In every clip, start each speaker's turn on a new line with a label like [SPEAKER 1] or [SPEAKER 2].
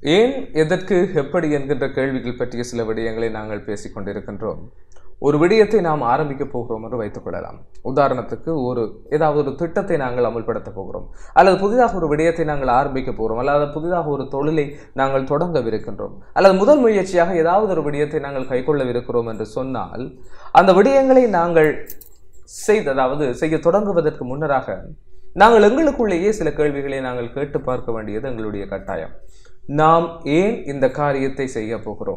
[SPEAKER 1] ஏன் எதற்கு எப்படி என்கின்ற கேள்விகள் பற்றிய சில விடயங்களை நாங்கள் பேசிக் கொண்டிருக்கின்றோம் ஒரு விடயத்தை நாம் ஆரம்பிக்க போகிறோம் என்று வைத்துக் கொள்ளலாம் உதாரணத்துக்கு ஒரு ஏதாவது ஒரு திட்டத்தை நாங்கள் அமல்படுத்த போகிறோம் அல்லது புதிதாக ஒரு விடயத்தை நாங்கள் ஆரம்பிக்க போகிறோம் அல்லது புதிதாக ஒரு தொழிலை நாங்கள் தொடங்கவிருக்கின்றோம் அல்லது முதல் முயற்சியாக ஏதாவது ஒரு விடயத்தை நாங்கள் கைக்கொள்ளவிருக்கிறோம் என்று சொன்னால் அந்த விடயங்களை நாங்கள் செய்து அதாவது செய்ய தொடங்குவதற்கு முன்னராக நாங்கள் எங்களுக்குள்ளேயே சில கேள்விகளை நாங்கள் கேட்டு பார்க்க வேண்டியது எங்களுடைய கட்டாயம் நாம் ஏன் இந்த காரியத்தை செய்ய போகிறோம்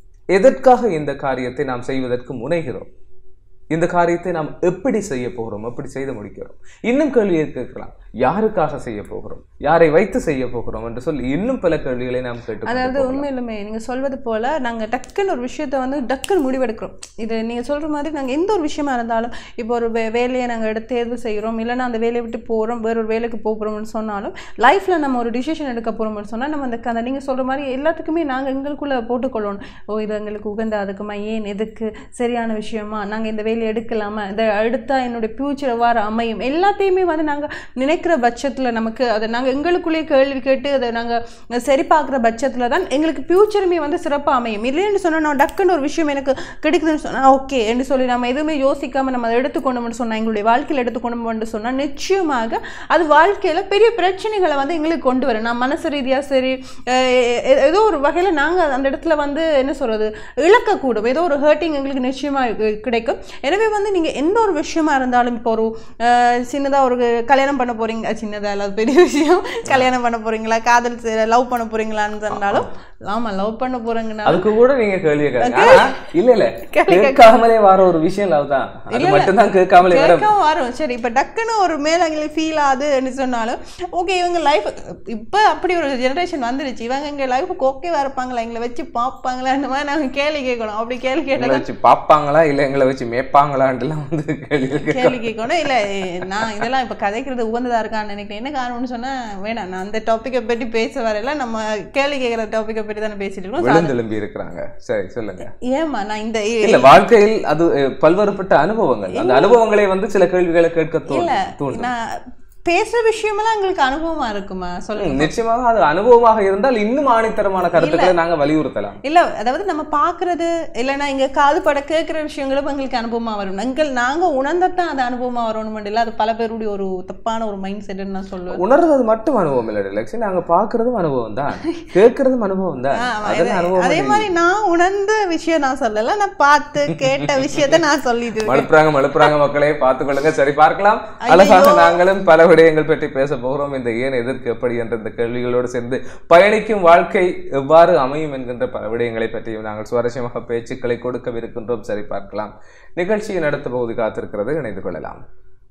[SPEAKER 1] எதற்காக இந்த காரியத்தை நாம் செய்வதற்கு முனைகிறோம் இந்த காரியத்தை நாம் எப்படி செய்ய போகிறோம் எப்படி செய்து முடிக்கிறோம் இன்னும் கேள்வியை கேட்கலாம் யாருக்காக செய்ய போகிறோம் யாரை வைத்து செய்ய போகிறோம் என்று சொல்லி இன்னும் பல கேள்விகளை நாம் கேட்டு
[SPEAKER 2] அதாவது உண்மையிலுமே நீங்க சொல்வது போல நாங்க டக்குன்னு ஒரு விஷயத்த வந்து டக்குன்னு முடிவெடுக்கிறோம் இது நீங்க சொல்ற மாதிரி நாங்க எந்த ஒரு விஷயமா இருந்தாலும் இப்போ ஒரு வே- வேலையை நாங்க எடுத்து தேர்வு செய்கிறோம் இல்லைன்னா அந்த வேலையை விட்டு போறோம் வேற ஒரு வேலைக்கு போக போறோம்னு சொன்னாலும் லைஃப்ல நம்ம ஒரு டிசிஷன் எடுக்க போறோம்னு சொன்னா நம்ம அந்த அந்த நீங்க சொல்ற மாதிரி எல்லாத்துக்குமே நாங்க எங்களுக்குள்ள போட்டுக்கொள்ளணும் ஓ இது எங்களுக்கு உகந்த அதுக்குமா ஏன் எதுக்கு சரியான விஷயமா நாங்க இந்த வேலையை எடுக்கலாமா இதை எடுத்தா என்னுடைய ஃபியூச்சர் எவ்வாறு அமையும் எல்லாத்தையுமே வந்து நாங்க நினைக்கிற பட்சத்துல நமக்கு அதை நாங்க எங்களுக்குள்ளேயே கேள்வி கேட்டு அதை நாங்க சரி பார்க்குற பட்சத்துல தான் எங்களுக்கு ஃபியூச்சருமே வந்து சிறப்பா அமையும் இல்லைன்னு சொன்னா நான் டக்குன்னு ஒரு விஷயம் எனக்கு கிடைக்குதுன்னு சொன்னா ஓகே என்று சொல்லி நம்ம எதுவுமே யோசிக்காம நம்ம அதை எடுத்துக்கொண்டோம்னு சொன்னா எங்களுடைய வாழ்க்கையில் எடுத்துக்கொண்டோம்னு சொன்னா நிச்சயமாக அது வாழ்க்கையில பெரிய பிரச்சனைகளை வந்து எங்களுக்கு கொண்டு வரும் நான் மனசு ரீதியா சரி அஹ் எ- எ- ஏதோ ஒரு வகையில நாங்க அந்த இடத்துல வந்து என்ன சொல்றது இழக்கக்கூடும் ஏதோ ஒரு ஹர்ட்டிங் எங்களுக்கு நிச்சயமா இ- கிடைக்கும் எனவே வந்து நீங்க எந்த ஒரு விஷயமா இருந்தாலும் இப்போ ஒரு அஹ், சின்னதா ஒரு கல்யாணம் பண்ண போறீங்க அஹ், சின்னதா இல்லாத பெரிய விஷயம் கல்யாணம் பண்ண போறீங்களா காதல் லவ் பண்ண போறீங்களான்னு சொன்னாலும் ஆமா லவ் பண்ண போறீங்கன்னா
[SPEAKER 1] அதுக்கு கூட நீங்க கேள்வி கேட்க ஆனா, இல்ல இல்ல
[SPEAKER 2] கேள்வி கேட்க-
[SPEAKER 1] கேட்காமலே வர ஒரு விஷயம் லவ் தான் அது மட்டும்தான் கேட்காமலே வர
[SPEAKER 2] கேட்கவும் வரும் சரி இப்போ டக்குன்னு ஒரு மேல எங்களுக்கு ஃபீல் ஆகுதுன்னு சொன்னாலும் ஓகே இவங்க லைஃப் இப்போ அப்படி ஒரு ஜெனரேஷன் வந்துருச்சு இவங்க எங்க லைஃபுக்கு ஓகேவா இருப்பாங்களா எங்களை வச்சு பார்ப்பாங்களா இந்த மாதிரி நாங்க கேள்வி கேட்கணும் அப்படி கேள்வி
[SPEAKER 1] எங்களை
[SPEAKER 2] கேட்டா
[SPEAKER 1] வச்சு பாப்பாங்களா இல்ல எங்களை வச்சு மேப்பாங்களான்ட்டுலாம் வந்து கேள்வி கேட்க
[SPEAKER 2] கேள்வி கேட்கணும் இல்ல eh, நான் இதெல்லாம் இப்ப கதைக்கிறது உகந்ததா இருக்கான்னு நினைக்கிறேன் என்ன காரணம்னு சொன்னா வேணாம் நான் அந்த டாப்பிக்கை பற்றி பேச வரையில நம்ம கேள்வி கேட்கிற டாப்பிக்கை பற்றி தானே பேசிட்டு இருக்கோம் So,
[SPEAKER 1] விழுந்தெலும்பி இருக்கிறாங்க சரி சொல்லுங்க
[SPEAKER 2] ஏம்மா நான் இந்த
[SPEAKER 1] இல்ல வாழ்க்கையில் அது அஹ், பல்வேறுபட்ட அனுபவங்கள் அந்த அனுபவங்களை வந்து சில கேள்விகளை கேட்க
[SPEAKER 2] இல்ல
[SPEAKER 1] தோணும் தூண்டும்
[SPEAKER 2] நான் பேசுற விஷயமெல்லாம் எங்களுக்கு அனுபவமா இருக்குமா சொல்லுங்க
[SPEAKER 1] ம், நிச்சயமாக அது அனுபவமாக இருந்தால் இன்னும் ஆணித்தரமான கருத்துக்களை நாங்க வலியுறுத்தலாம்
[SPEAKER 2] இல்ல அதாவது நம்ம பாக்குறது இல்லைன்னா இங்க காது பட கேட்கிற விஷயங்களும் எங்களுக்கு அனுபவமா வரும் எங்கள் நாங்க உணர்ந்தத்தான் அது அனுபவமா வரணும் இல்ல அது பல பேருடைய ஒரு தப்பான ஒரு மைண்ட் செட்னு நான் சொல்லுவேன்
[SPEAKER 1] உணர்றது மட்டும் அனுபவம் இல்லை லட்சுமி நாங்க பாக்குறதும் அனுபவம் தான் கேட்கறதும் அனுபவம் தான்
[SPEAKER 2] ஆ,
[SPEAKER 1] அதெல்லாம் அனுபவம்
[SPEAKER 2] அதே மாதிரி நான் உணர்ந்த விஷயம் நான் சொல்லல நான் பார்த்து கேட்ட விஷயத்த நான் சொல்லிட்டு இருக்கேன்.
[SPEAKER 1] மழுப்புறாங்க மழுப்புறாங்க மக்களே பார்த்துக் கொள்ளுங்க சரி பார்க்கலாம் அழகாக நாங்களும் பல விடயங்கள் பற்றி பேச போகிறோம் இந்த ஏன் எதற்கு எப்படி என்ற இந்த கேள்விகளோடு சேர்ந்து பயணிக்கும் வாழ்க்கை எவ்வாறு அமையும் என்கின்ற பல விடயங்களை பற்றியும் நாங்கள் சுவாரஸ்யமாக பேச்சுக்களை கொடுக்கவிருக்கின்றோம் சரி பார்க்கலாம் நிகழ்ச்சியை நடத்த போது காத்திருக்கிறது இணைந்து கொள்ளலாம்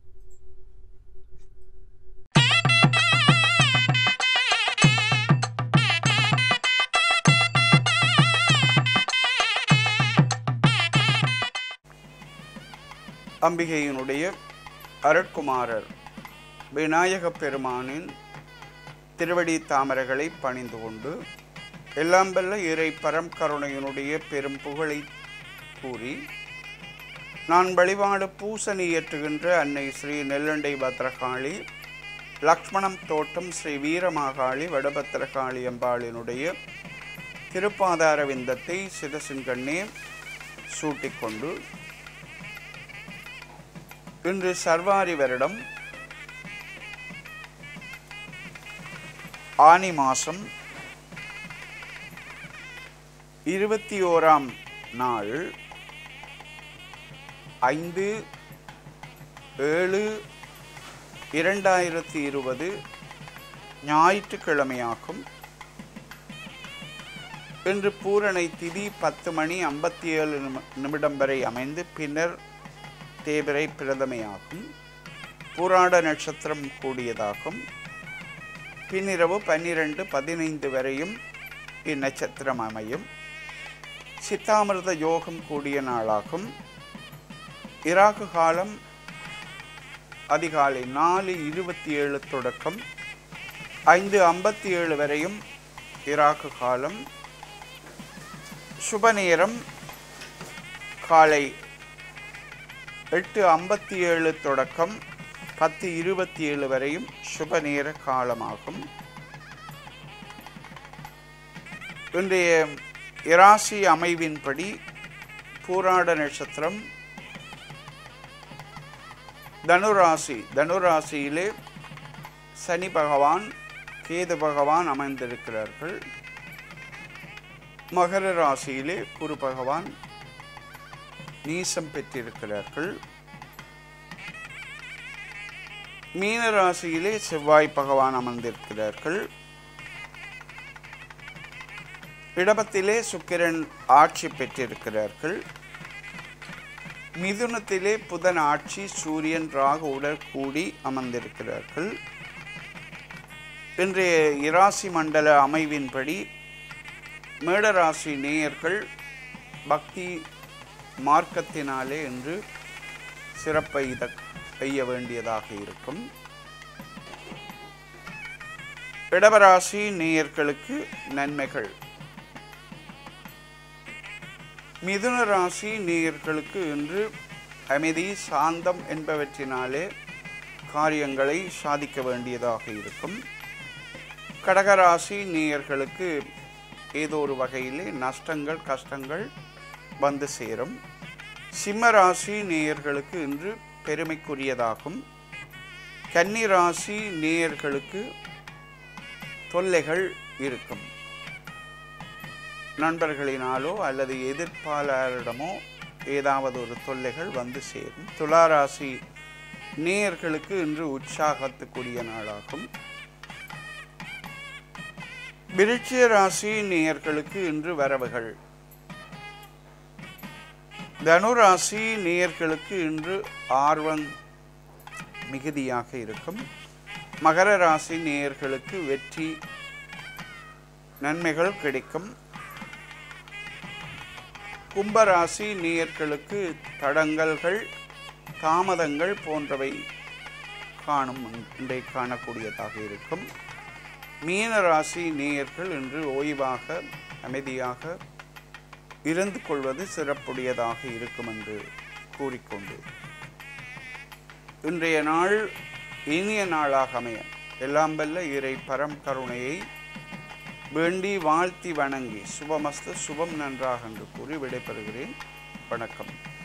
[SPEAKER 3] அம்பிகையினுடைய அருட்குமாரர் விநாயகப் பெருமானின் திருவடி தாமரைகளை பணிந்து கொண்டு எல்லாம் வல்ல இறை பரம் கருணையினுடைய பெரும் புகழை கூறி நான் வழிபாடு பூசணி இயற்றுகின்ற அன்னை ஸ்ரீ நெல்லண்டை பத்ரகாளி லக்ஷ்மணம் தோட்டம் ஸ்ரீ வீரமாகாளி வடபத்திரகாளி அம்பாளினுடைய திருப்பாதார விந்தத்தை சிரசின் கண்ணே சூட்டிக்கொண்டு இன்று சர்வாரி வருடம் ஆனி மாதம் இருபத்தி ஓராம் நாள் ஐந்து ஏழு இரண்டாயிரத்தி இருபது ஞாயிற்றுக்கிழமையாகும் இன்று பூரணை திதி பத்து மணி ஐம்பத்தி ஏழு நிமி- நிமிடம் வரை அமைந்து பின்னர் தேவரை பிரதமையாகும் பூராட நட்சத்திரம் கூடியதாகும் பின்னிரவு பன்னிரண்டு பதினைந்து வரையும் இந்நட்சத்திரம் அமையும் சித்தாமிர்த யோகம் கூடிய நாளாகும் இராகு காலம் அதிகாலை நாலு இருபத்தி ஏழு தொடக்கம் ஐந்து ஐம்பத்தி ஏழு வரையும் இராகு காலம் சுப நேரம் காலை எட்டு ஐம்பத்தி ஏழு தொடக்கம் பத்து இருபத்தி ஏழு வரையும் சுப நேர காலமாகும் இன்றைய இராசி அமைவின்படி பூராட நட்சத்திரம் தனுராசி தனுராசியிலே சனி பகவான் கேது பகவான் அமைந்திருக்கிறார்கள் மகர ராசியிலே குரு பகவான் நீசம் பெற்றிருக்கிறார்கள் மீன ராசியிலே செவ்வாய் பகவான் அமர்ந்திருக்கிறார்கள் இடபத்திலே சுக்கிரன் ஆட்சி பெற்றிருக்கிறார்கள் மிதுனத்திலே புதன் ஆட்சி சூரியன் ராகு உடல் கூடி அமர்ந்திருக்கிறார்கள் இன்றைய இராசி மண்டல அமைவின்படி மேடராசி நேயர்கள் பக்தி மார்க்கத்தினாலே என்று சிறப்பை இத செய்ய வேண்டியதாக இருக்கும் இடவராசி நேயர்களுக்கு நன்மைகள் மிதுன ராசி நேயர்களுக்கு இன்று அமைதி சாந்தம் என்பவற்றினாலே காரியங்களை சாதிக்க வேண்டியதாக இருக்கும் கடகராசி நேயர்களுக்கு ஏதோ ஒரு வகையிலே நஷ்டங்கள் கஷ்டங்கள் வந்து சேரும் சிம்ம ராசி நேயர்களுக்கு இன்று பெருமைக்குரியதாகும் கன்னி ராசி நேயர்களுக்கு தொல்லைகள் இருக்கும் நண்பர்களினாலோ அல்லது எதிர்ப்பாளரிடமோ ஏதாவது ஒரு தொல்லைகள் வந்து சேரும் துளாராசி நேயர்களுக்கு இன்று உற்சாகத்துக்குரிய நாளாகும் விருட்சிய ராசி நேயர்களுக்கு இன்று வரவுகள் தனுராசி நேயர்களுக்கு இன்று ஆர்வம் மிகுதியாக இருக்கும் மகர ராசி நேயர்களுக்கு வெற்றி நன்மைகள் கிடைக்கும் கும்பராசி நேயர்களுக்கு தடங்கல்கள் தாமதங்கள் போன்றவை காணும் இன்றை காணக்கூடியதாக இருக்கும் மீன ராசி நேயர்கள் இன்று ஓய்வாக அமைதியாக இருந்து கொள்வது சிறப்புடையதாக இருக்கும் என்று கூறிக்கொண்டு இன்றைய நாள் இனிய நாளாக அமைய எல்லாம் வல்ல இறை பரம் கருணையை வேண்டி வாழ்த்தி வணங்கி சுபமஸ்து சுபம் நன்றாக என்று கூறி விடைபெறுகிறேன் வணக்கம்